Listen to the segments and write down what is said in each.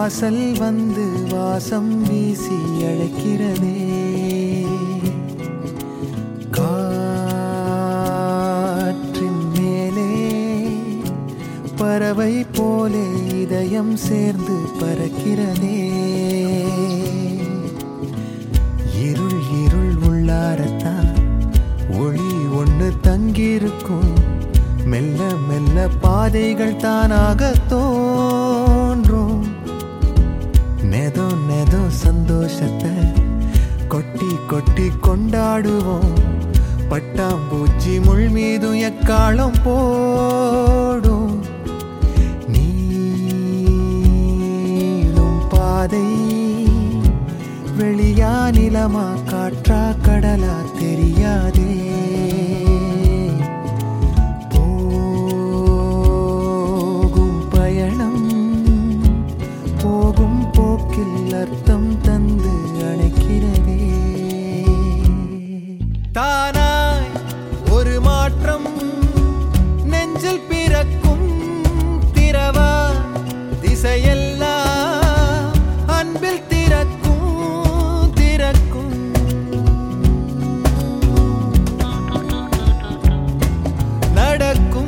வாசல் வந்து வாசம் வீசி அழைக்கிறதே காற்றின் மேலே பறவை போலே இதயம் சேர்ந்து பறக்கிறதே இருள் இருள் உள்ளாரத்தான் ஒளி ஒன்று தங்கியிருக்கும் மெல்ல மெல்ல பாதைகள் தானாக தோன்றும் நெதோ நெதோ சந்தோஷத்தை கொட்டி கொட்டி கொண்டாடுவோம் பட்டாம்பூச்சி முள் மீதும் எக்காலம் போடும் நீளும் பாதை வெளியா நிலமா காற்றா கடலா தெரியாதே போகும் பயணம் போகும் போக்கில் அர்த்தம் தந்து அழைக்கிறதே தானாய் ஒரு மாற்றம் நெஞ்சில் பிறக்கும் திரவா திசையெல்லாம் அன்பில் திறக்கும் திறக்கும் நடக்கும்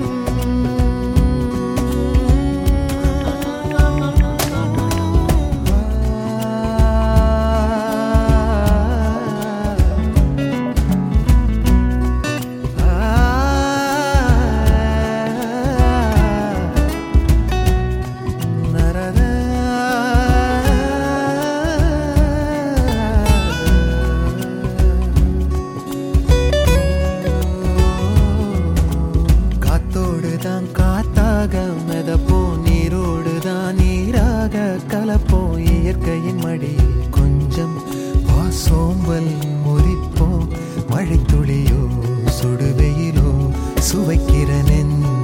காத்தோடு தான் காத்தாக மிதப்போம் நீரோடு தான் நீராக கலப்போம் இயற்கையின் மடியில் கொஞ்சம் வா சோம்பல் முறிப்போம் மழை துளியோ சுடுவெயிலோ சுவைக்கிற நெஞ்ச